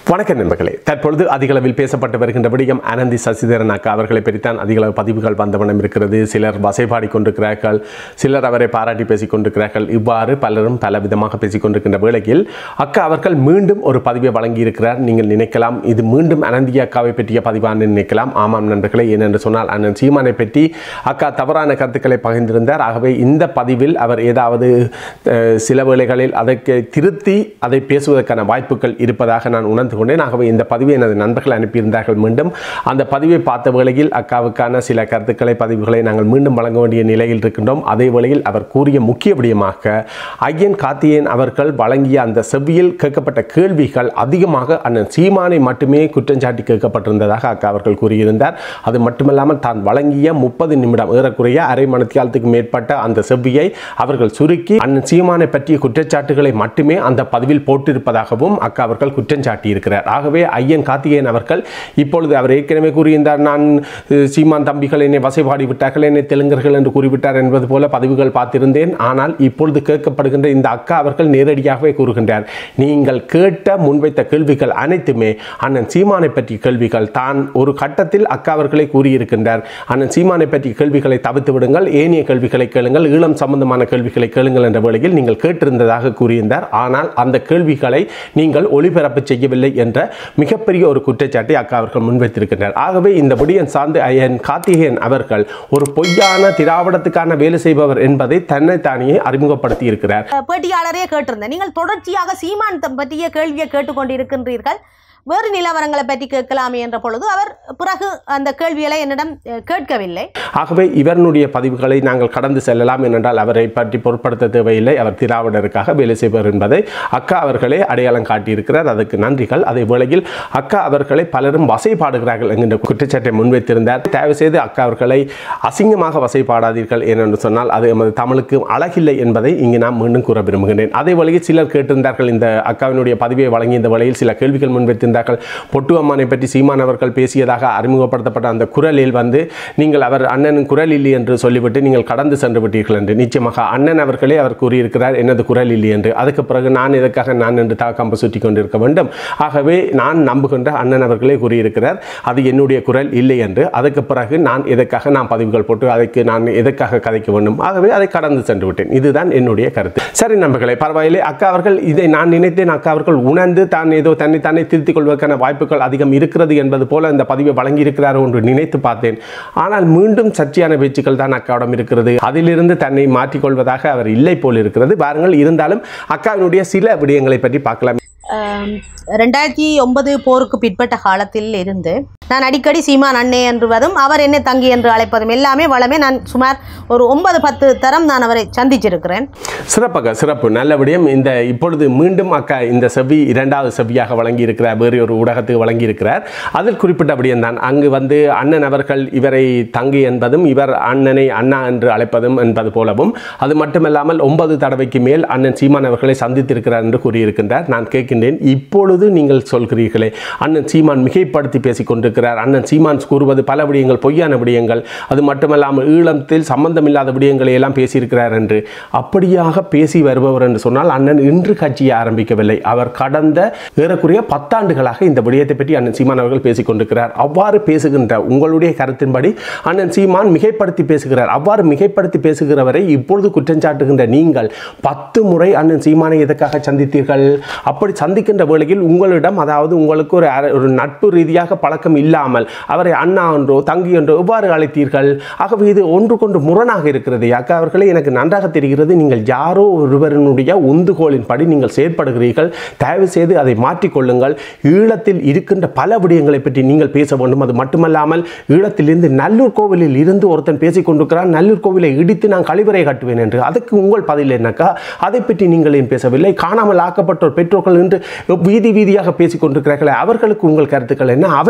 வணக்கம் நண்பர்களே தற்பொழுது அதிகளவில் பேசப்பட்டு வருகின்ற விடயம் அனந்தி சசிதரன் அக்கா அவர்களை பற்றித்தான் அதிகளவு பதிவுகள் வந்தவண்ணம் இருக்கிறது சிலர் வசைபாடி கொண்டிருக்கிறார்கள் சிலர் அவரை பாராட்டி பேசிக் கொண்டிருக்கிறார்கள் இவ்வாறு பலரும் பல விதமாக பேசிக் கொண்டிருக்கின்ற வேளையில் அக்கா அவர்கள் மீண்டும் ஒரு பதிவை வழங்கியிருக்கிறார் நீங்கள் நினைக்கலாம் இது மீண்டும் அனந்தி அக்காவை பற்றிய பதிவான்னு நினைக்கலாம் ஆமாம் நண்பர்களே ஏனென்று சொன்னால் அண்ணன் சீமானை பற்றி அக்கா தவறான கருத்துக்களை பகிர்ந்திருந்தார் ஆகவே இந்த பதிவில் அவர் ஏதாவது அஹ், சில வேளைகளில் அதற்கு திருத்தி அதை பேசுவதற்கான வாய்ப்புகள் இருப்பதாக நான் உணர்ந்து கொண்டேன் ஆகவே இந்த பதிவை எனது நண்பர்கள் அனுப்பியிருந்தார்கள் மீண்டும் அந்த பதிவை பார்த்த வேளையில் அக்காவுக்கான சில கருத்துக்களை பதிவுகளை நாங்கள் மீண்டும் வழங்க வேண்டிய நிலையில் இருக்கின்றோம் அதே வேளையில் அவர் கூறிய முக்கிய விடயமாக ஐயன் கார்த்தியேயன் அவர்கள் வழங்கிய அந்த செவ்வியில் கேட்கப்பட்ட கேள்விகள் அதிகமாக அண்ணன் சீமானை மட்டுமே குற்றஞ்சாட்டி கேட்கப்பட்டிருந்ததாக அக்கா அவர்கள் கூறியிருந்தார் அது மட்டுமல்லாமல் தான் வழங்கிய முப்பது நிமிடம் ஏறக்குறைய அரை மணித்தியாலத்துக்கு மேற்பட்ட அந்த செவ்வியை அவர்கள் சுருக்கி அண்ணன் சீமானை பற்றிய குற்றச்சாட்டுகளை மட்டுமே அந்த பதிவில் போட்டிருப்பதாகவும் அக்கா அவர்கள் குற்றம் சாட்டியிருக்கிறார் ஆகவே ஐயன் கார்த்திகேயன் அவர்கள் இப்பொழுது அவர் ஏற்கனவே கூறியிருந்தார் நான் அஹ், சீமான் தம்பிகள் என்னை வசைபாடி விட்டார்கள் என்னை தெலுங்கர்கள் என்று கூறிவிட்டார் என்பது போல பதிவுகள் பார்த்திருந்தேன் ஆனால் இப்பொழுது கேட்கப்படுகின்ற இந்த அக்கா அவர்கள் நேரடியாகவே கூறுகின்றார் நீங்கள் கேட்ட முன்வைத்த கேள்விகள் அனைத்துமே அண்ணன் சீமானை பற்றிய கேள்விகள் தான் ஒரு கட்டத்தில் அக்கா அவர்களை கூறியிருக்கின்றார் அண்ணன் சீமானை பற்றிய கேள்விகளை தவிர்த்து விடுங்கள் ஏனைய கேள்விகளை கேளுங்கள் ஈழம் சம்பந்தமான கேள்விகளை கேளுங்கள் என்ற வேளையில் நீங்கள் கேட்டிருந்ததாக கூறியிருந்தார் ஆனால் அந்த கேள்விகளை நீங்கள் ஒளிபரப்பு செய்யவில்லை என்ற மிகப்பெரிய ஒரு குற்றச்சாட்டை அக்கா அவர்கள் முன்வைத்திருக்கின்றனர் ஆகவே இந்த விடயம் சார்ந்து ஐயன் கார்த்திகேயன் அவர்கள் ஒரு பொய்யான திராவிடத்துக்கான வேலை செய்பவர் என்பதை தன்னைத்தானே அறிமுகப்படுத்தி இருக்கிறார் பேட்டியாளரே கேட்டிருந்தேன் நீங்கள் தொடர்ச்சியாக சீமான் தம் பற்றிய கேள்வியை கேட்டுக்கொண்டிருக்கின்றீர்கள் வேறு நிலவரங்களை பற்றி கேட்கலாமே என்ற பொழுது அவர் பிறகு அந்த கேள்விகளை என்னிடம் அஹ், கேட்கவில்லை ஆகவே இவருடைய பதிவுகளை நாங்கள் கடந்து செல்லலாம் ஏனென்றால் அவரை பற்றி பொருட்படுத்த தேவையில்லை அவர் திராவிடருக்காக வேலை செய்பவர் என்பதை அக்கா அவர்களே அடையாளம் காட்டியிருக்கிறார் அதற்கு நன்றிகள் அதே வேளையில் அக்கா அவர்களை பலரும் வசைபாடுகிறார்கள் என்கின்ற குற்றச்சாட்டை முன்வைத்திருந்தார் தயவு செய்து அக்கா அவர்களை அசிங்கமாக வசைபாடாதீர்கள் ஏனென்று சொன்னால் அது எமது தமிழுக்கு அழகில்லை என்பதை இங்கு நான் மீண்டும் கூற விரும்புகிறேன் அதே வழியில் சிலர் கேட்டிருந்தார்கள் இந்த அக்காவினுடைய பதிவை வழங்கிய இந்த வழியில் சில கேள்விகள் முன்வைத்திருந்தார்கள் பொட்டு அம்மானை பற்றி சீமான் அவர்கள் பேசியதாக அறிமுகப்படுத்தப்பட்ட அந்த குரலில் வந்து நீங்கள் அவர் அண்ணனின் குரல் இல்லை என்று சொல்லிவிட்டு நீங்கள் கடந்து சென்று விட்டீர்கள் என்று நிச்சயமாக அண்ணன் அவர்களே அவர் கூறியிருக்கிறார் எனது குரல் இல்லை என்று அதுக்கு பிறகு நான் இதற்காக நான் என்று தாக்கம்பு சுற்றி கொண்டிருக்க வேண்டும் ஆகவே நான் நம்புகின்ற அண்ணன் அவர்களே கூறியிருக்கிறார் அது என்னுடைய குரல் இல்லை என்று அதுக்கு பிறகு நான் எதற்காக நான் பதிவுகள் போட்டு அதற்கு நான் எதற்காக கதைக்க வேண்டும் ஆகவே அதை கடந்து சென்று விட்டேன் இதுதான் என்னுடைய கருத்து சரி நண்பர்களே பரவாயில்லை அக்கா அவர்கள் இதை நான் நினைத்தேன் அக்கா அவர்கள் உணர்ந்து தான் ஏதோ தன்னை தானே திருத்திக் கொள்வதற்கான வாய்ப்புகள் அதிகம் இருக்கிறது என்பது போல இந்த பதிவை வழங்கியிருக்கிறார் என்று நினைத்து பார்த்தேன் ஆனால் மீண்டும் சர்ச்சையான பேச்சுக்கள் தான் அக்காவிடம் இருக்கிறது அதிலிருந்து தன்னை மாற்றிக்கொள்வதாக அவர் இல்லை போல் இருக்கிறது பாருங்கள் இருந்தாலும் அக்காவினுடைய சில விடயங்களை பற்றி பார்க்கலாம் ஆம், ரெண்டாயிரத்தி ஒன்பது போருக்கு பிற்பட்ட காலத்தில் இருந்து நான் அடிக்கடி சீமான் அண்ணே என்று வரும் அவர் என்னை தங்கி என்று அழைப்பதும் எல்லாமே வளமே நான் சுமார் ஒரு ஒன்பது பத்து தரம் நான் அவரை சந்திச்சிருக்கிறேன் சிறப்பாக சிறப்பு நல்ல விடயம் இந்த இப்பொழுது மீண்டும் அக்கா இந்த செவ்வி இரண்டாவது செவ்வியாக வழங்கி இருக்கிறார் வேறு ஒரு ஊடகத்துக்கு வழங்கி இருக்கிறார் அதில் குறிப்பிட்ட விடயம் தான் அங்கு வந்து அண்ணன் அவர்கள் இவரை தங்கி என்பதும் இவர் அண்ணனை அண்ணா என்று அழைப்பதும் என்பது போலவும் அது மட்டுமல்லாமல் ஒன்பது தடவைக்கு மேல் அண்ணன் சீமான் அவர்களை சந்தித்திருக்கிறார் என்று கூறியிருக்கின்றார் நான் கேட்கின்றேன் இப்பொழுது நீங்கள் சொல்கிறீர்களே அண்ணன் சீமான் மிகைப்படுத்தி பேசிக் கொண்டிருக்கிறார் அண்ணன் சீமான் கூறுவது பல விடயங்கள் பொய்யான விடயங்கள் அது மட்டுமல்லாமல் ஈழத்தில் சம்பந்தமில்லாத விடயங்களை எல்லாம் பேசியிருக்கிறார் என்று அப்படியாக பேசி வருபவர் என்று சொன்னால் அண்ணன் இன்று கட்சியை ஆரம்பிக்கவில்லை அவர் கடந்த ஏறக்குறைய பத்தாண்டுகளாக இந்த விடயத்தை பற்றி அண்ணன் சீமான் அவர்கள் பேசிக் கொண்டிருக்கிறார் அவ்வாறு பேசுகின்ற உங்களுடைய கருத்தின்படி அண்ணன் சீமான் மிகைப்படுத்தி பேசுகிறார் அவ்வாறு மிகைப்படுத்தி பேசுகிறவரை இப்பொழுது குற்றஞ்சாட்டுகின்ற நீங்கள் பத்து முறை அண்ணன் சீமானை எதற்காக சந்தித்தீர்கள் அப்படி சந்திக்கின்ற வேளையில் உங்களிடம் அதாவது உங்களுக்கு ஒரு அர- ஒரு நட்பு ரீதியாக பழக்கம் இல்லாமல் அவரை அண்ணா என்றோ தங்கி என்றோ எவ்வாறு அழைத்தீர்கள் ஆகவே இது ஒன்று கொண்டு முரணாக இருக்கிறது அக்கா அவர்களே எனக்கு நன்றாக தெரிகிறது நீங்கள் யாரோ ஒருவரினுடைய உந்துகோலின்படி நீங்கள் செயற்படுகிறீர்கள் தயவு செய்து அதை மாற்றிக்கொள்ளுங்கள் ஈழத்தில் இருக்கின்ற பல விடயங்களை பற்றி நீங்கள் பேச வேண்டும் அது மட்டுமல்லாமல் ஈழத்திலிருந்து நல்லூர் கோவிலில் இருந்து ஒருத்தன் பேசிக் கொண்டிருக்கிறான் நல்லூர் கோவிலை இடித்து நான் கழிவறை கட்டுவேன் என்று அதுக்கு உங்கள் பதில் என்னக்கா அதை பற்றி நீங்கள் ஏன் பேசவில்லை காணாமல் ஆக்கப்பட்டோர் பெற்றோர்கள் என்று வீதி வீதியாக பேசிக் கொண்டிருக்கிறார்களே அவர்களுக்கு உங்கள் கருத்துக்கள் என்ன அவற்றை பற்றி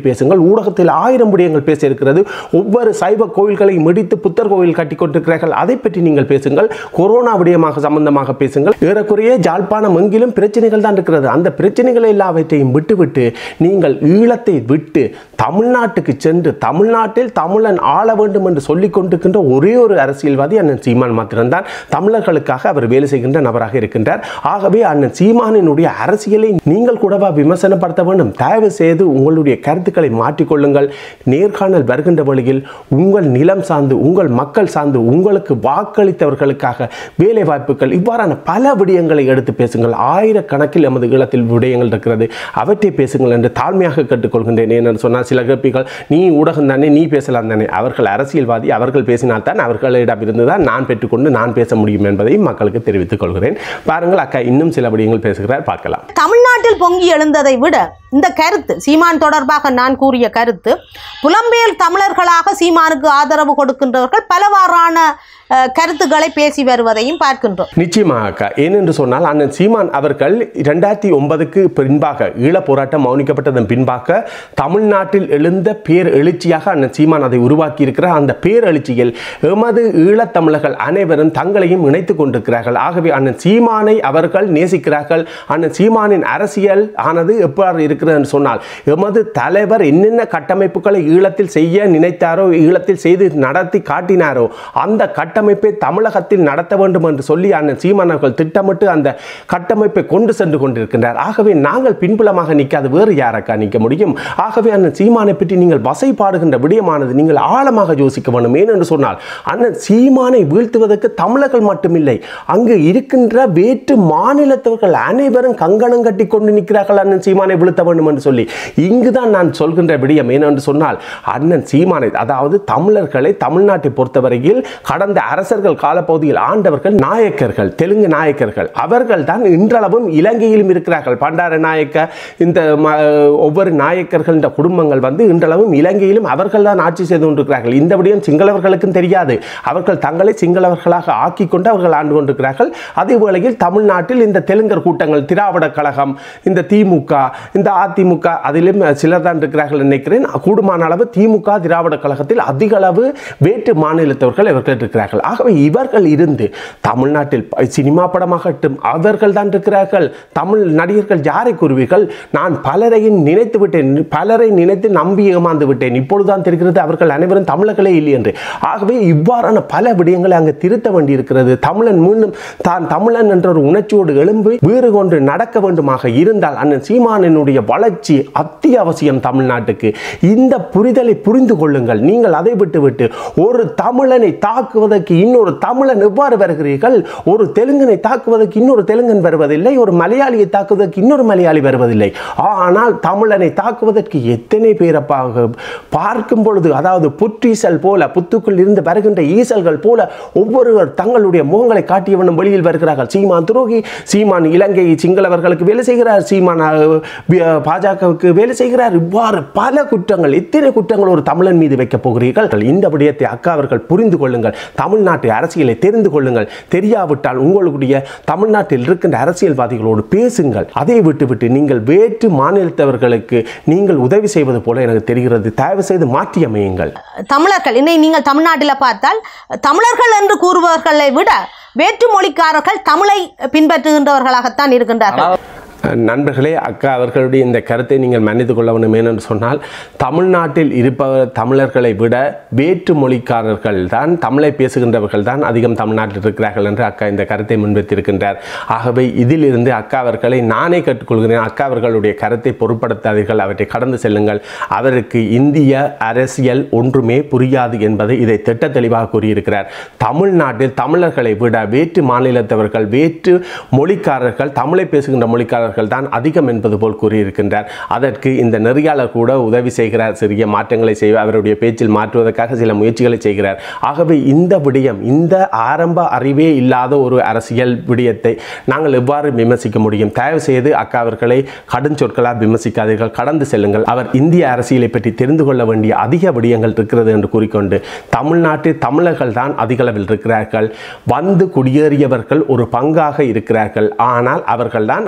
பேசுங்கள் ஊடகத்தில் ஆயிரம் விடயங்கள் பேச இருக்கிறது ஒவ்வொரு சைவ கோயில்களை முடித்து புத்தர் கோயில் கட்டி கொண்டிருக்கிறார்கள் அதை பற்றி நீங்கள் பேசுங்கள் கொரோனா விடயமாக சம்பந்தமாக பேசுங்கள் ஏறக்குறைய ஜாழ்ப்பாணம் எங்கிலும் பிரச்சனைகள் தான் இருக்கிறது அந்த பிரச்சனைகள் எல்லாவற்றையும் விட்டுவிட்டு நீங்கள் ஈழத்தை விட்டு தமிழ்நாட்டுக்கு சென்று தமிழ்நாட்டில் தமிழன் ஆள வேண்டும் என்று சொல்லிக் கொண்டிருக்கின்ற ஒரே ஒரு அரசியல்வாதி அண்ணன் சீமான் மாத்திரம்தான் தமிழர்களுக்காக அவர் வேலை செய்கின்ற நபராக இருக்கின்றார் ஆகவே அண்ணன் சீமானினுடைய அரசியலை நீங்கள் கூடவா விமர்சனப்படுத்த வேண்டும் தயவு செய்து உங்களுடைய கருத்துக்களை மாற்றிக்கொள்ளுங்கள் நேர்காணல் வருகின்ற வழியில் உங்கள் நிலம் சார்ந்து உங்கள் மக்கள் சார்ந்து உங்களுக்கு வாக்களித்தவர்களுக்காக வேலை வாய்ப்புகள் இவ்வாறான பல விடயங்களை எடுத்து பேசுங்கள் ஆயிரக்கணக்கில் எமது ஈழத்தில் விடயங்கள் இருக்கிறது அவற்றை பேசுங்கள் என்று தாழ்மையாக கேட்டுக்கொள்கின்றேன் ஏனென்று சொன்னால் சில கேட்பீர்கள் நீ ஊடகம் தானே நீ பேசலாம் தானே அவர்கள் அரசியல்வாதி அவர்கள் பேசினால்தான் அவர்களிடமிருந்து தான் நான் பெற்றுக்கொண்டு நான் பேச முடியும் என்பதையும் மக்களுக்கு தெரிவித்துக் கொள்கிறேன் பாருங்கள் அக்கா இன்னும் சில விடயங்கள் பேசுகிறார் பார்க்கலாம் தமிழ்நாட்டில் பொங்கி எழுந்ததை விட இந்த கருத்து சீமான் தொடர்பாக நான் கூறிய கருத்து புலம்பெயர் தமிழர்களாக சீமானுக்கு ஆதரவு கொடுக்கின்றவர்கள் பலவாறான அஹ், கருத்துக்களை பேசி வருவதையும் பார்க்கின்றோம் நிச்சயமாக அக்கா ஏனென்று சொன்னால் அண்ணன் சீமான் அவர்கள் இரண்டாயிரத்தி ஒன்பதுக்கு பின்பாக ஈழப் போராட்டம் மௌனிக்கப்பட்டதன் பின்பாக தமிழ்நாட்டில் எழுந்த பேர் எழுச்சியாக அண்ணன் சீமான் அதை உருவாக்கி இருக்கிறார் அந்த பேரெழுச்சியில் எமது ஈழத்தமிழர்கள் அனைவரும் தங்களையும் இணைத்துக் கொண்டிருக்கிறார்கள் ஆகவே அண்ணன் சீமானை அவர்கள் நேசிக்கிறார்கள் அண்ணன் சீமானின் அரசியல் ஆனது எவ்வாறு இருக்கிறது என்று சொன்னால் எமது தலைவர் என்னென்ன கட்டமைப்புகளை ஈழத்தில் செய்ய நினைத்தாரோ ஈழத்தில் செய்து நடத்தி காட்டினாரோ அந்த கட்டமைப்பை தமிழகத்தில் நடத்த வேண்டும் என்று சொல்லி அண்ணன் சீமான் அவர்கள் திட்டமிட்டு அந்த கட்டமைப்பை கொண்டு சென்று கொண்டிருக்கின்றார் ஆகவே நாங்கள் பின்புலமாக நிற்காது வேறு யாரக்கா நிற்க முடியும் ஆகவே அண்ணன் சீமானை பற்றி நீங்கள் வசைப்பாடுகின்ற விடயமானது நீங்கள் ஆழமாக யோசிக்க வேண்டும் ஏனென்று சொன்னால் அண்ணன் சீமானை வீழ்த்துவதற்கு தமிழர்கள் மட்டுமில்லை அங்கு இருக்கின்ற வேற்று மாநிலத்தவர்கள் அனைவரும் கங்கணம் கட்டி கொண்டு நிற்கிறார்கள் அண்ணன் சீமானை வீழ்த்த வேண்டும் என்று சொல்லி இங்குதான் நான் சொல்கின்ற விடயம் ஏனென்று சொன்னால் அண்ணன் சீமானை அதாவது தமிழர்களை தமிழ்நாட்டை பொறுத்தவரையில் கடந்த அரசர்கள் காலப்பகுதியில் ஆண்டவர்கள் நாயக்கர்கள் தெலுங்கு நாயக்கர்கள் அவர்கள் தான் இன்றளவும் இலங்கையிலும் இருக்கிறார்கள் பண்டார நாயக்க இந்த ம- ஒவ்வொரு நாயக்கர்கள் இந்த குடும்பங்கள் வந்து இன்றளவும் இலங்கையிலும் அவர்கள் தான் ஆட்சி செய்து கொண்டிருக்கிறார்கள் இந்த விடயம் சிங்களவர்களுக்கும் தெரியாது அவர்கள் தங்களை சிங்களவர்களாக ஆக்கி கொண்டு அவர்கள் ஆண்டு கொண்டிருக்கிறார்கள் அதே வேளையில் தமிழ்நாட்டில் இந்த தெலுங்கர் கூட்டங்கள் திராவிட கழகம் இந்த திமுக இந்த அதிமுக அதிலும் சிலர் தான் இருக்கிறார்கள் நினைக்கிறேன் கூடுமான அளவு திமுக திராவிட கழகத்தில் அதிக அளவு வேற்று மாநிலத்தவர்கள் இவர்கள் இருக்கிறார்கள் ஆகவே இவர்கள் இருந்து தமிழ்நாட்டில் ப- சினிமா படமாகட்டும் அவர்கள் தான் இருக்கிறார்கள் தமிழ் நடிகர்கள் யாரை கூறுவீர்கள் நான் பலரையும் நினைத்து விட்டேன் பலரை நினைத்து நம்பி ஏமாந்து விட்டேன் இப்பொழுதுதான் தெரிகிறது அவர்கள் அனைவரும் தமிழர்களே இல்லை என்று ஆகவே இவ்வாறான பல விடயங்களை அங்கு திருத்த வேண்டியிருக்கிறது தமிழன் மீண்டும் தான் தமிழன் என்ற ஒரு உணர்ச்சியோடு எழும்பி வீறு கொண்டு நடக்க வேண்டுமாக இருந்தால் அண்ணன் சீமானினுடைய வளர்ச்சி அத்தியாவசியம் தமிழ்நாட்டுக்கு இந்த புரிதலை புரிந்து கொள்ளுங்கள் நீங்கள் அதை விட்டுவிட்டு ஒரு தமிழனை தாக்குவதற்கு இன்னொரு தமிழன் எவ்வாறு வருகிறீர்கள் ஒரு தெலுங்கனை தாக்குவதற்கு இன்னொரு தெலுங்கன் வருவதில்லை ஒரு மலையாளியை தாக்குவதற்கு இன்னொரு மலையாளி வருவதில்லை ஆனால் தமிழனை தாக்குவதற்கு எத்தனை பேரப்பாக பார்க்கும் பொழுது அதாவது புற்றீசல் போல புத்துக்குள் இருந்து வருகின்ற ஈசல்கள் போல ஒவ்வொருவர் தங்களுடைய முகங்களை காட்டியவனும் வெளியில் வருகிறார்கள் சீமான் துரோகி சீமான் இலங்கை சிங்களவர்களுக்கு வேலை செய்கிறார் சீமான் அஹ், பி- அஹ், பாஜகவுக்கு வேலை செய்கிறார் இவ்வாறு பல குற்றங்கள் எத்தனை குற்றங்கள் ஒரு தமிழன் மீது வைக்கப் போகிறீர்கள் இந்த விடயத்தை அக்கா அவர்கள் புரிந்து கொள்ளுங்கள் தமிழ்நாட்டு அரசியலை தெரிந்து கொள்ளுங்கள் தெரியாவிட்டால் உங்களுடைய தமிழ்நாட்டில் இருக்கின்ற அரசியல்வாதிகளோடு பேசுங்கள் அதை விட்டுவிட்டு நீங்கள் வேற்று மாநிலத்தவர்களுக்கு நீங்கள் உதவி செய்வது போல எனக்கு தெரிகிறது தயவு செய்து மாற்றி அமையுங்கள் தமிழர்கள் இன்னை நீங்கள் தமிழ்நாட்டில் பார்த்தால் தமிழர்கள் என்று கூறுபவர்களை விட வேற்று மொழிக்காரர்கள் தமிழை பின்பற்றுகின்றவர்களாகத்தான் இருக்கின்றார்கள் நண்பர்களே அக்கா அவர்களுடைய இந்த கருத்தை நீங்கள் மன்னித்துக் கொள்ள வேண்டும் ஏனென்று சொன்னால் தமிழ்நாட்டில் இருப்பவர் தமிழர்களை விட வேற்று மொழிக்காரர்கள் தான் தமிழை பேசுகின்றவர்கள் தான் அதிகம் தமிழ்நாட்டில் இருக்கிறார்கள் என்று அக்கா இந்த கருத்தை முன்வைத்திருக்கின்றார் ஆகவே இதிலிருந்து அக்கா அவர்களை நானே கேட்டுக்கொள்கிறேன் அக்கா அவர்களுடைய கருத்தை பொருட்படுத்தாதீர்கள் அவற்றை கடந்து செல்லுங்கள் அவருக்கு இந்திய அரசியல் ஒன்றுமே புரியாது என்பதை இதை திட்ட தெளிவாக கூறியிருக்கிறார் தமிழ்நாட்டில் தமிழர்களை விட வேற்று மாநிலத்தவர்கள் வேற்று மொழிக்காரர்கள் தமிழை பேசுகின்ற மொழிக்காரர்கள் தான் அதிகம் என்பது போல் கூறியிருக்கின்றார் அதற்கு இந்த நெறியாளர் கூட உதவி செய்கிறார் சிறிய மாற்றங்களை செய்ய அவருடைய பேச்சில் மாற்றுவதற்காக சில முயற்சிகளை செய்கிறார் ஆகவே இந்த விடயம் இந்த ஆரம்ப அறிவே இல்லாத ஒரு அரசியல் விடயத்தை நாங்கள் எவ்வாறு விமர்சிக்க முடியும் தயவு செய்து அக்கா அவர்களை கடும் சொற்களால் விமர்சிக்காதீர்கள் கடந்து செல்லுங்கள் அவர் இந்திய அரசியலை பற்றி தெரிந்து கொள்ள வேண்டிய அதிக விடயங்கள் இருக்கிறது என்று கூறிக்கொண்டு தமிழ்நாட்டில் தமிழர்கள் தான் அதிக அளவில் இருக்கிறார்கள் வந்து குடியேறியவர்கள் ஒரு பங்காக இருக்கிறார்கள் ஆனால் அவர்கள்தான் அதிக அளவு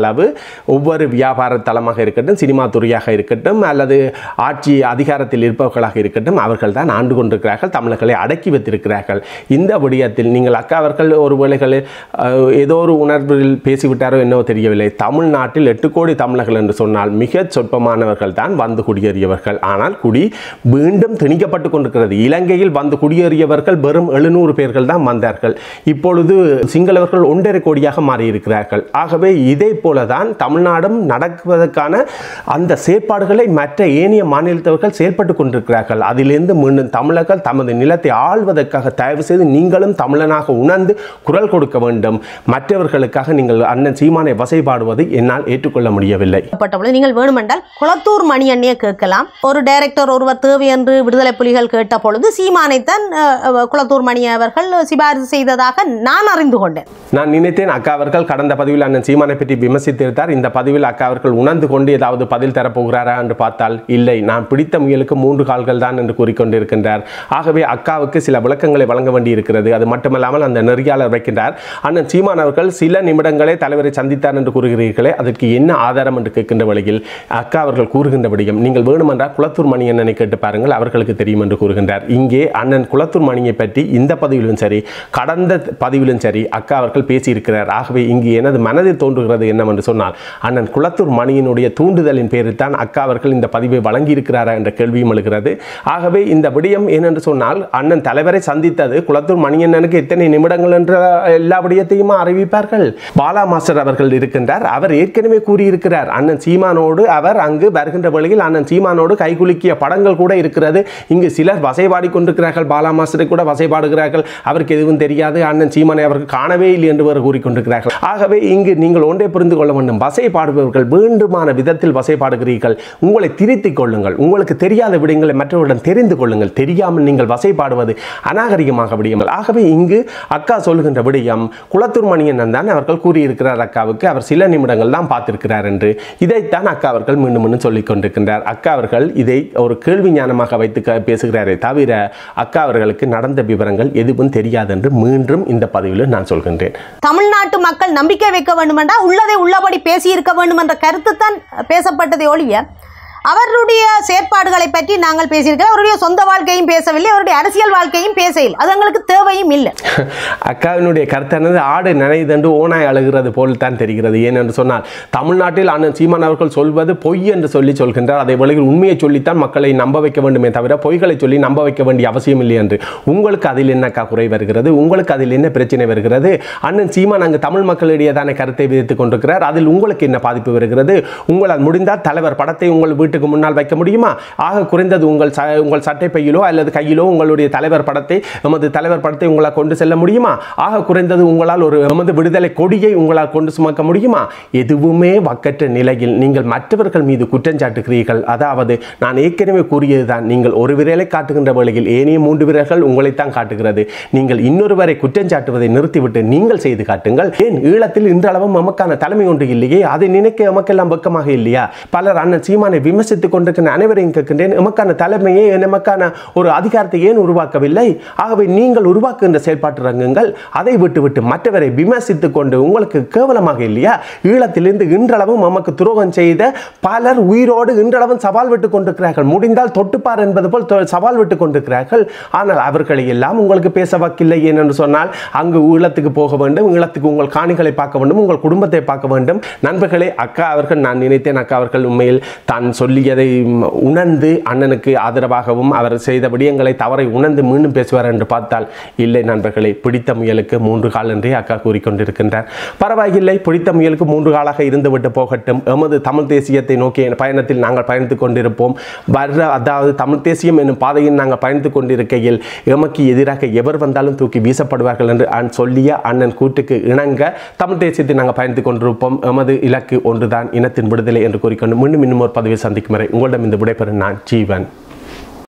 அளவு ஒவ்வொரு வியாபார தளமாக இருக்கட்டும் சினிமா துறையாக இருக்கட்டும் அல்லது ஆட்சி அதிகாரத்தில் இருப்பவர்களாக இருக்கட்டும் அவர்கள் தான் ஆண்டு கொண்டிருக்கிறார்கள் தமிழர்களை அடக்கி வைத்திருக்கிறார்கள் இந்த விடயத்தில் நீங்கள் அக்கா அவர்கள் ஒரு வேளைகளில் அஹ், ஏதோ ஒரு உணர்வில் பேசிவிட்டாரோ என்னவோ தெரியவில்லை தமிழ்நாட்டில் எட்டு கோடி தமிழர்கள் என்று சொன்னால் மிக சொற்பமானவர்கள் தான் வந்து குடியேறியவர்கள் ஆனால் குடி மீண்டும் திணிக்கப்பட்டு கொண்டிருக்கிறது இலங்கையில் வந்து குடியேறியவர்கள் வெறும் எழுநூறு பேர்கள் தான் வந்தார்கள் இப்பொழுது சிங்களவர்கள் ஒன்றரை கோடியாக மாறியிருக்கிறார்கள் ஆகவே இதே போல தான் தமிழ்நாடும் நடக்குவதற்கான அந்த செயற்பாடுகளை மற்ற ஏனைய மாநிலத்தவர்கள் செயல்பட்டு கொண்டிருக்கிறார்கள் அதிலிருந்து மீண்டும் தமிழர்கள் தமது நிலத்தை ஆள்வதற்காக தயவு செய்து நீங்களும் தமிழனாக உணர்ந்து குரல் கொடுக்க வேண்டும் மற்றவர்களுக்காக நீங்கள் அண்ணன் சீமானை வசைபாடுவதை என்னால் ஏற்றுக்கொள்ள முடியவில்லை பட்ட பொழுது நீங்கள் வேணுமென்றால் குளத்தூர் மணி அண்ணியை கேட்கலாம் ஒரு டைரக்டர் ஒருவர் தேவை என்று விடுதலை புலிகள் கேட்ட பொழுது சீமானைத்தான் அஹ், அஹ், குளத்தூர் மணி அவர்கள் சிபாரிசு செய்ததாக நான் அறிந்து கொண்டேன் நான் நினைத்தேன் அக்கா அவர்கள் கடந்த பதிவில் அண்ணன் சீமானை பற்றி விமர்சித்திருந்தார் இந்த பதிவில் அக்கா அவர்கள் உணர்ந்து கொண்டு ஏதாவது பதில் தரப்போகிறாரா என்று பார்த்தால் இல்லை நான் பிடித்த முயலுக்கு மூன்று கால்கள் தான் என்று கூறிக்கொண்டிருக்கின்றார் ஆகவே அக்காவுக்கு சில விளக்கங்களை வழங்க வேண்டியிருக்கிறது அது மட்டுமல்லாமல் அந்த நெறியாளர் வைக்கின்றார் அண்ணன் சீமான் அவர்கள் சில நிமிடங்களே தலைவரை சந்தித்தார் என்று கூறுகிறீர்களே அதற்கு என்ன ஆதாரம் என்று கேட்கின்ற வழியில் அக்கா அவர்கள் கூறுகின்ற விடயம் நீங்கள் வேணுமென்றால் குளத்தூர் மணி அண்ணனை கேட்டு பாருங்கள் அவர்களுக்கு தெரியும் என்று கூறுகின்றார் இங்கே அண்ணன் குளத்தூர் மணியை பற்றி இந்த பதிவிலும் சரி கடந்த பதிவிலும் சரி அக்கா அவர்கள் பேசியிருக்கிறார் ஆகவே இங்கு எனது மனதில் தோன்றுகிறது என்னவென்று சொன்னால் அண்ணன் குளத்தூர் மணியினுடைய தூண்டுதலின் பேரில் தான் அக்கா அவர்கள் இந்த பதிவை வழங்கியிருக்கிறாரா என்ற கேள்வியும் எழுகிறது ஆகவே இந்த விடயம் ஏனென்று சொன்னால் அண்ணன் தலைவரை சந்தித்தது குளத்தூர் மணியண்ணனுக்கு எத்தனை நிமிடங்கள் என்ற எல்லா விடயத்தையுமா அறிவிப்பார்கள் பாலா மாஸ்டர் அவர்கள் இருக்கின்றார் அவர் ஏற்கனவே கூறியிருக்கிறார் அண்ணன் சீமானோடு அவர் அங்கு வருகின்ற வழியில் அண்ணன் சீமானோடு கைகுலுக்கிய படங்கள் கூட இருக்கிறது இங்கு சிலர் வசைபாடி கொண்டிருக்கிறார்கள் பாலா மாஸ்டரை கூட வசைபாடுகிறார்கள் அவருக்கு எதுவும் தெரியாது அண்ணன் சீமானை அவர்கள் காணவே இல்லை என்று வேறு கூறிக்கொண்டிருக்கிறார்கள் ஆகவே இங்கு நீங்கள் ஒன்றை புரிந்து கொள்ள வேண்டும் வசைபாடுபவர்கள் வேண்டுமான விதத்தில் வசைபாடுகிறீர்கள் உங்களை திருத்திக் கொள்ளுங்கள் உங்களுக்கு தெரியாத விடயங்களை மற்றவர்களிடம் தெரிந்து கொள்ளுங்கள் தெரியாமல் நீங்கள் வசைபாடுவது அநாகரிகமாக விடியுங்கள் ஆகவே இங்கு அக்கா சொல்லுகின்ற விடயம் குளத்தூர் மணியன் தான் அவர்கள் கூறியிருக்கிறார் அக்காவுக்கு அவர் சில நிமிடங்கள் தான் பார்த்திருக்கிறார் என்று இதைத்தான் அக்கா அவர்கள் மீண்டும் மீண்டும் சொல்லிக் கொண்டிருக்கின்றார் அக்கா அவர்கள் இதை ஒரு கேள்வி ஞானமாக வைத்து க- பேசுகிறாரே தவிர அக்கா அவர்களுக்கு நடந்த விவரங்கள் எதுவும் தெரியாது என்று மீண்டும் இந்த பதிவில் நான் சொல்கின்றேன் தமிழ்நாட்டு மக்கள் நம்பிக்கை வைக்க வேண்டுமென்றா உள்ளதை உள்ளபடி பேசியிருக்க வேண்டும் என்ற கருத்து தான் பேசப்பட்டதை ஒழிய அவருடைய செயற்பாடுகளை பற்றி நாங்கள் பேசியிருக்கிறோம் அவருடைய சொந்த வாழ்க்கையும் பேசவில்லை அவருடைய அரசியல் வாழ்க்கையும் பேசவில்லை அது எங்களுக்கு தேவையும் இல்லை அக்காவினுடைய கருத்தானது ஆடு நனைதண்டு ஓனாய் அழுகிறது போல் தான் தெரிகிறது ஏனென்று சொன்னால் தமிழ்நாட்டில் அண்ணன் சீமான் அவர்கள் சொல்வது பொய் என்று சொல்லி சொல்கின்றார் அதை வழியில் உண்மையை சொல்லித்தான் மக்களை நம்ப வைக்க வேண்டுமே தவிர பொய்களை சொல்லி நம்ப வைக்க வேண்டிய அவசியம் இல்லை என்று உங்களுக்கு அதில் என்னக்கா குறை வருகிறது உங்களுக்கு அதில் என்ன பிரச்சனை வருகிறது அண்ணன் சீமான் அங்கு தமிழ் மக்களிடையே தானே கருத்தை விதித்துக் கொண்டிருக்கிறார் அதில் உங்களுக்கு என்ன பாதிப்பு வருகிறது உங்களால் முடிந்தால் தலைவர் படத்தை உங்கள் வீட்டுக்கு முன்னால் வைக்க முடியுமா ஆக குறைந்தது உங்கள் ச உங்கள் சட்டை பையிலோ அல்லது கையிலோ உங்களுடைய தலைவர் படத்தை நமது தலைவர் படத்தை உங்களால் கொண்டு செல்ல முடியுமா ஆக குறைந்தது உங்களால் ஒரு நமது விடுதலை கொடியை உங்களால் கொண்டு சுமக்க முடியுமா எதுவுமே வக்கற்ற நிலையில் நீங்கள் மற்றவர்கள் மீது குற்றஞ்சாட்டுகிறீர்கள் அதாவது நான் ஏற்கனவே கூறியதுதான் நீங்கள் ஒரு விரலை காட்டுகின்ற வேளையில் ஏனைய மூன்று விரல்கள் உங்களைத்தான் காட்டுகிறது நீங்கள் இன்னொருவரை குற்றஞ்சாட்டுவதை நிறுத்திவிட்டு நீங்கள் செய்து காட்டுங்கள் ஏன் ஈழத்தில் இன்றளவும் நமக்கான தலைமை ஒன்று இல்லையே அதை நினைக்க நமக்கெல்லாம் வெக்கமாக இல்லையா பலர் அண்ணன் சீமானை விமர்சித்துக் கொண்டிருக்கிற அனைவரையும் கேட்கின்றேன் எமக்கான தலைமையை நமக்கான ஒரு அதிகாரத்தை ஏன் உருவாக்கவில்லை ஆகவே நீங்கள் உருவாக்குகின்ற செயல்பாட்டு ரங்கங்கள் அதை விட்டுவிட்டு மற்றவரை விமர்சித்துக் கொண்டு உங்களுக்கு கேவலமாக இல்லையா ஈழத்திலிருந்து இன்றளவும் நமக்கு துரோகம் செய்த பலர் உயிரோடு இன்றளவும் சவால் விட்டுக் கொண்டிருக்கிறார்கள் முடிந்தால் தொட்டுப்பார் என்பது போல் தொ- சவால் விட்டுக் கொண்டிருக்கிறார்கள் ஆனால் அவர்களை எல்லாம் உங்களுக்கு பேச வக்கில்லை ஏனென்று சொன்னால் அங்கு ஈழத்துக்கு போக வேண்டும் ஈழத்துக்கு உங்கள் காணிகளை பார்க்க வேண்டும் உங்கள் குடும்பத்தை பார்க்க வேண்டும் நண்பர்களே அக்கா அவர்கள் நான் நினைத்தேன் அக்கா அவர்கள் உண்மையில் தான் சொல்லியதை ம், உணர்ந்து அண்ணனுக்கு ஆதரவாகவும் அவர் செய்த விடயங்களை தவறை உணர்ந்து மீண்டும் பேசுவார் என்று பார்த்தால் இல்லை நண்பர்களே பிடித்த முயலுக்கு மூன்று கால் என்றே அக்கா கூறிக்கொண்டிருக்கின்றார் பரவாயில்லை பிடித்த முயலுக்கு மூன்று காலாக இருந்துவிட்டு போகட்டும் எமது தமிழ் தேசியத்தை நோக்கிய பயணத்தில் நாங்கள் பயணித்துக் கொண்டிருப்போம் வர்ற அதாவது தமிழ் தேசியம் என்னும் பாதையில் நாங்கள் பயணித்துக் கொண்டிருக்கையில் எமக்கு எதிராக எவர் வந்தாலும் தூக்கி வீசப்படுவார்கள் என்று அன் சொல்லிய அண்ணன் கூட்டுக்கு இணங்க தமிழ் தேசியத்தை நாங்கள் பயணித்துக் கொண்டிருப்போம் எமது இலக்கு ஒன்றுதான் இனத்தின் விடுதலை என்று கூறிக்கொண்டு மீண்டும் இன்னும் ஒரு பதவியை சந்திக்கும் வரை உங்களிடம் இந்த விடைபெறும் நான் ஜீவன்